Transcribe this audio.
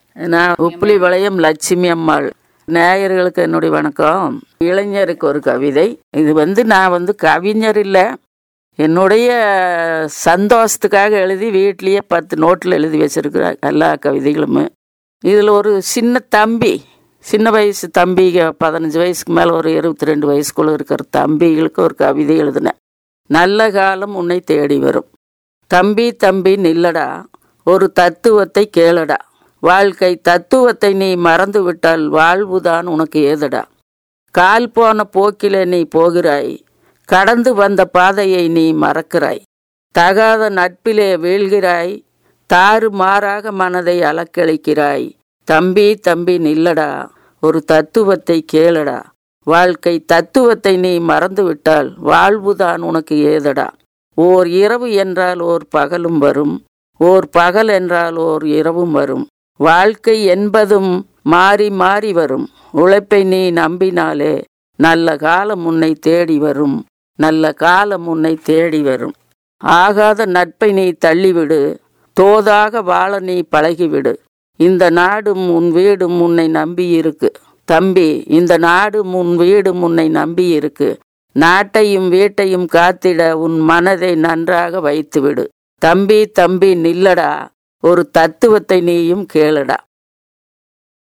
நான் உப்புலி வளையம் லட்சுமி அம்மாள் நேயர்களுக்கு என்னுடைய வணக்கம் இளைஞருக்கு ஒரு கவிதை இது வந்து நான் வந்து கவிஞர் இல்லை என்னுடைய சந்தோஷத்துக்காக எழுதி வீட்லேயே பத்து நோட்டில் எழுதி வச்சிருக்கிறேன் எல்லா கவிதைகளுமே இதில் ஒரு சின்ன தம்பி சின்ன வயசு தம்பிங்க பதினஞ்சு வயசுக்கு மேலே ஒரு இருபத்தி ரெண்டு வயசுக்குள்ள இருக்கிற தம்பிகளுக்கு ஒரு கவிதை எழுதினேன் நல்ல காலம் உன்னை தேடி வரும் தம்பி தம்பி நில்லடா ஒரு தத்துவத்தை கேளடா வாழ்க்கை தத்துவத்தை நீ மறந்து விட்டால் வாழ்வுதான் உனக்கு ஏதடா கால் போன போக்கிலே நீ போகிறாய் கடந்து வந்த பாதையை நீ மறக்கிறாய் தகாத நட்பிலே வீழ்கிறாய் தாறு மாறாக மனதை அலக்களிக்கிறாய் தம்பி தம்பி நில்லடா ஒரு தத்துவத்தை கேளடா வாழ்க்கை தத்துவத்தை நீ மறந்துவிட்டால் வாழ்வுதான் உனக்கு ஏதடா ஓர் இரவு என்றால் ஓர் பகலும் வரும் ஓர் பகல் என்றால் ஓர் இரவும் வரும் வாழ்க்கை என்பதும் மாறி மாறி வரும் உழைப்பை நீ நம்பினாலே நல்ல காலம் உன்னை தேடி வரும் நல்ல காலம் உன்னை தேடி வரும் ஆகாத நட்பை நீ தள்ளிவிடு தோதாக வாழ நீ பழகிவிடு இந்த நாடும் உன் வீடும் உன்னை நம்பி இருக்கு தம்பி இந்த நாடும் உன் வீடும் உன்னை நம்பி இருக்கு நாட்டையும் வீட்டையும் காத்திட உன் மனதை நன்றாக வைத்துவிடு தம்பி தம்பி நில்லடா ஒரு தத்துவத்தை நீயும் கேளடா